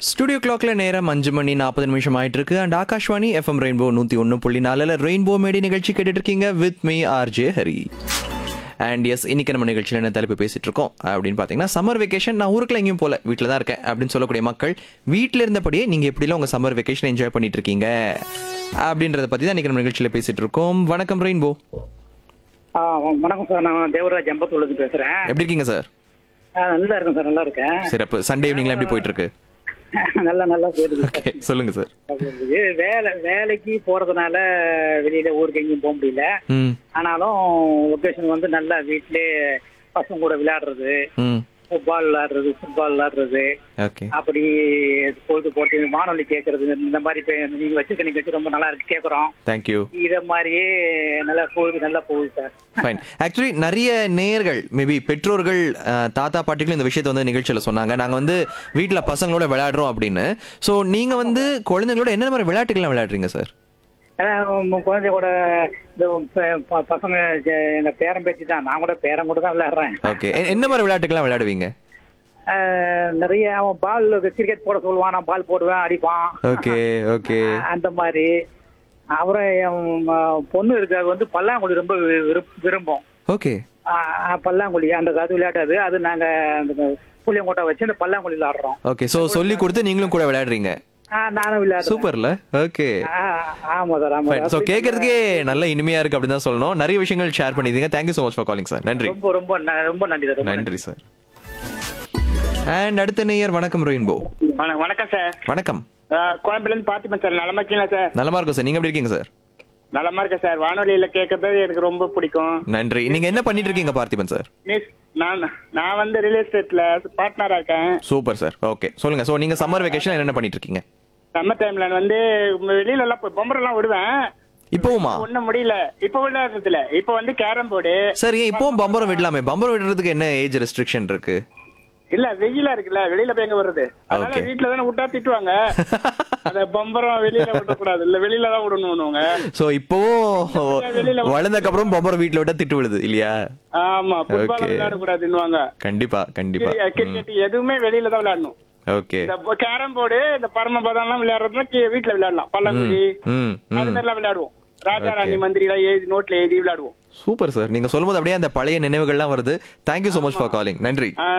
Studio கிளாக்ல நேரம் அஞ்சு மணி நாற்பது நிமிஷம் ஆயிட்டு இருக்கு அண்ட் ஆகாஷ்வாணி எஃப்எம் ரெயின்போ நூத்தி ஒன்று புள்ளி நாலுல ரெயின்போ மேடி நிகழ்ச்சி கேட்டுட்டு இருக்கீங்க with me RJ Hari and எஸ் இன்னைக்கு நம்ம நிகழ்ச்சியில் என்ன தலைப்பு பேசிட்டு இருக்கோம் அப்படின்னு பார்த்தீங்கன்னா சம்மர் வெக்கேஷன் நான் ஊருக்குள்ள எங்கேயும் போல வீட்டில் தான் இருக்கேன் அப்படின்னு சொல்லக்கூடிய மக்கள் வீட்டில் இருந்தபடியே நீங்கள் எப்படிலாம் உங்கள் சம்மர் வெக்கேஷன் என்ஜாய் பண்ணிட்டு இருக்கீங்க அப்படின்றத பற்றி தான் இன்னைக்கு நம்ம நிகழ்ச்சியில் பேசிட்டு இருக்கோம் வணக்கம் ரெயின்போ ஆ வணக்கம் சார் நான் தேவராஜ் அம்பத்தூர்லேருந்து பேசுகிறேன் எப்படி இருக்கீங்க சார் நல்லா இருக்கேன் சார் நல்லா இருக்கேன் சிறப்பு சண்டே ஈவினிங்லாம் எப்படி போயிட்டு இருக்கு நல்லா நல்லா போயிருக்கு ஓகே சொல்லுங்க சார் இது வேலை வேலைக்கு போறதுனால வெளியில ஊருக்கு எங்கேயும் போக முடியல ம் ஆனாலும் லொக்கேஷன் வந்து நல்லா வீட்டிலே பசங்க கூட விளையாடுறது ம் ஃபுட்பால் விளையாடுறது ஃபுட்பால் விளையாடுறது ஓகே அப்படி பொழுது போட்டு வானொலி கேட்கறது இந்த மாதிரி இப்ப நீங்க வச்சிருக்க நிகழ்ச்சி ரொம்ப நல்லா இருக்கு கேட்குறோம் தேங்க்யூ இத மாதிரியே நல்லா போகுது நல்லா போகுது சார் ஃபைன் ஆக்சுவலி நிறைய நேயர்கள் மேபி பெற்றோர்கள் அஹ், தாத்தா பாட்டிகளும் இந்த விஷயத்தை வந்து நிகழ்ச்சியில் சொன்னாங்க நாங்கள் வந்து வீட்டில் பசங்களோட விளையாடுறோம் அப்படின்னு ஸோ நீங்கள் வந்து குழந்தைங்களோட என்னென்ன மாதிரி விளையாட்டுகள்லாம் விளையாடுறீங்க சார் அதான் உங்க குழந்தை கூட இந்த ப- ப- பசங்க ஜ- எங்க பேரன் பேச்சு தான் நான் கூட பேரன் கூட தான் விளையாடுறேன் ஓகே என்ன மாதிரி விளையாட்டுகள்லாம் விளையாடுவீங்க அஹ் நிறைய அவன் பால் கிரிக்கெட் போட சொல்லுவான் நான் பால் போடுவேன் அடிப்பான் ஓகே ஓகே அந்த மாதிரி அப்புறம் என் ம- பொண்ணு இருக்கு அது வந்து பல்லாங்குழி ரொம்ப வி- விரும்ப- விரும்பும் ஓகே அஹ் அஹ் பல்லாங்குழி அந்த அது விளையாட்டாது அது நாங்க அந்த புளியங்கோட்டை வச்சு அந்த பல்லாங்குழி விளையாடுறோம் ஓகே ஸோ சொல்லி கொடுத்து நீங்களும் கூட விளையாடுறீங்க அஹ் நானும் விளையாடுறேன் சூப்பர்ல ஓகே அஹ் ஆமா சார் ஆமா ஃபைன் ஸோ சார் கேட்கறதுக்கே நல்ல இனிமையா இருக்கு அப்படின்னு தான் சொல்லணும் நிறைய விஷயங்கள் ஷேர் பண்ணிருந்தீங்க thank you so much for calling sir நன்றி ரொம்ப ரொம்ப ந- ரொம்ப நன்றி சார் ரொம்ப நன்றி. நன்றி சார் அண்ட் அடுத்த நேயர் வணக்கம் ரெயின்போ வண- வணக்கம் சார் வணக்கம் ஆஹ் கோயம்புல இருந்து பார்த்திபன் சார் நலமா இருக்கீங்களா சார் நலமா இருக்கும் சார் நீங்க எப்படி இருக்கீங்க சார் நலமா இருக்கேன் சார் வானொலியில கேட்கறது எனக்கு ரொம்ப பிடிக்கும் நன்றி நீங்க என்ன பண்ணிட்டு இருக்கீங்க பார்த்திபன் சார் மிஸ் நான் நான் வந்து ரியல் எஸ்டேட்ல பார்ட்னரா இருக்கேன் சூப்பர் சார் ஓகே சொல்லுங்க சோ நீங்க சம்மர் வெக்கேஷன் என்ன பண்ணிட்டு இருக்கீங்க சம்மர் டைம்ல வந்து வெளியில எல்லாம் போய் பொம்பரை எல்லாம் விடுவேன் இப்போவுமா ஒண்ணும் முடியல இப்ப விளையாடுறதுல இப்ப வந்து கேரம் போர்டு சார் ஏன் இப்போவும் பம்பரம் விடலாமே பம்பரம் விடுறதுக்கு என்ன ஏஜ் ரெஸ்ட்ரிக்ஷன் இருக்கு இல்ல வெயிலா இருக்குல்ல வெளியில போய் எங்க வருது அதனால Okay. வீட்டுல தானே விட்டா திட்டுவாங்க அந்த பம்பரம் வெளியில விடக்கூடாது இல்ல வெளியில தான் விடணும்னுவாங்க சோ இப்போவும் வளர்ந்ததுக்கு அப்புறம் பம்பரம் வீட்ல விட்டா திட்டு விழுது இல்லையா ஆமா ஃபுட்பால் Okay. விளையாடக்கூடாதுன்னுவாங்க கண்டிப்பா கண்டிப்பா கிரிக்கெட் எதுவுமே வெளியில தான் விளையாடணும் ஓகே இந்த கேரம் போர்டு இந்த பரமபதம் எல்லாம் விளையாடுறதுனா கீ- வீட்டுல விளையாடலாம் பல்லாங்குழி ம் அது ம் மாதிரி எல்லாம் விளையாடுவோம் ராஜா Okay. ராணி மந்திரி எல்லாம் எழுதி நோட்ல எழுதி விளையாடுவோம் சூப்பர் சார் நீங்க சொல்லும்போது அப்படியே அந்த பழைய நினைவுகள்லாம் வருது thank you so much for calling நன்றி ஆஹ்